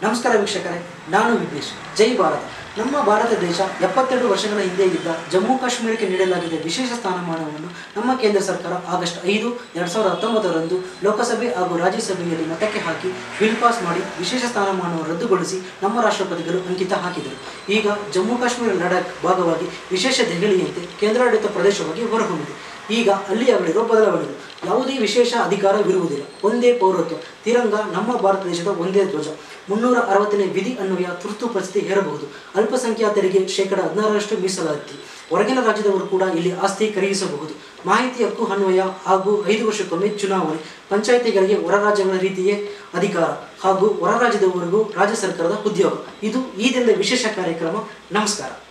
ನಮಸ್ಕಾರ ವೀಕ್ಷಕರೇ ನಾನು ವಿಘ್ನೇಶ್ ಜೈ ಭಾರತ ನಮ್ಮ ಭಾರತ ದೇಶ ಎಪ್ಪತ್ತೆರಡು ವರ್ಷಗಳ ಹಿಂದೆ ಇದ್ದ ಜಮ್ಮು ಕಾಶ್ಮೀರಕ್ಕೆ ನೀಡಲಾಗಿದ್ದ ವಿಶೇಷ ಸ್ಥಾನಮಾನವನ್ನು ನಮ್ಮ ಕೇಂದ್ರ ಸರ್ಕಾರ ಆಗಸ್ಟ್ ಐದು ಎರಡು ಸಾವಿರದ ಹತ್ತೊಂಬತ್ತರಂದು ಲೋಕಸಭೆ ಹಾಗೂ ರಾಜ್ಯಸಭೆಯಲ್ಲಿ ಮತಕ್ಕೆ ಹಾಕಿ ಬಿಲ್ ಪಾಸ್ ಮಾಡಿ ವಿಶೇಷ ಸ್ಥಾನಮಾನವನ್ನು ರದ್ದುಗೊಳಿಸಿ ನಮ್ಮ ರಾಷ್ಟ್ರಪತಿಗಳು ಅಂಕಿತ ಹಾಕಿದರು ಈಗ ಜಮ್ಮು ಕಾಶ್ಮೀರ ಲಡಾಖ್ ಭಾಗವಾಗಿ ವಿಶೇಷ ದೆಹಲಿಯಂತೆ ಕೇಂದ್ರಾಡಳಿತ ಪ್ರದೇಶವಾಗಿ ಹೊರಹೊಮ್ಮಿದೆ ಈಗ ಅಲ್ಲಿ ಆಗಲಿರುವ ಬದಲಾವಣೆಗಳು ಯಾವುದೇ ವಿಶೇಷ ಅಧಿಕಾರವಿರುವುದಿಲ್ಲ ಒಂದೇ ಪೌರತ್ವ ತಿರಂಗ ನಮ್ಮ ಭಾರತ ದೇಶದ ಒಂದೇ ಧ್ವಜ ಮುನ್ನೂರ ಅರವತ್ತನೇ ವಿಧಿ ಅನ್ವಯ ತುರ್ತು ಪರಿಸ್ಥಿತಿ ಹೇರಬಹುದು ಅಲ್ಪಸಂಖ್ಯಾತರಿಗೆ ಶೇಕಡ ಹದಿನಾರರಷ್ಟು ಮೀಸಲಾತಿ ಹೊರಗಿನ ರಾಜ್ಯದವರು ಕೂಡ ಇಲ್ಲಿ ಆಸ್ತಿ ಖರೀದಿಸಬಹುದು ಮಾಹಿತಿ ಹಕ್ಕು ಅನ್ವಯ ಹಾಗೂ ಐದು ವರ್ಷಕ್ಕೊಮ್ಮೆ ಚುನಾವಣೆ ಪಂಚಾಯಿತಿಗಳಿಗೆ ಹೊರ ರಾಜ್ಯಗಳ ರೀತಿಯೇ ಅಧಿಕಾರ ಹಾಗೂ ಹೊರ ರಾಜ್ಯದವರೆಗೂ ರಾಜ್ಯ ಸರ್ಕಾರದ ಉದ್ಯೋಗ ಇದು ಈ ದಿನದ ವಿಶೇಷ ಕಾರ್ಯಕ್ರಮ ನಮಸ್ಕಾರ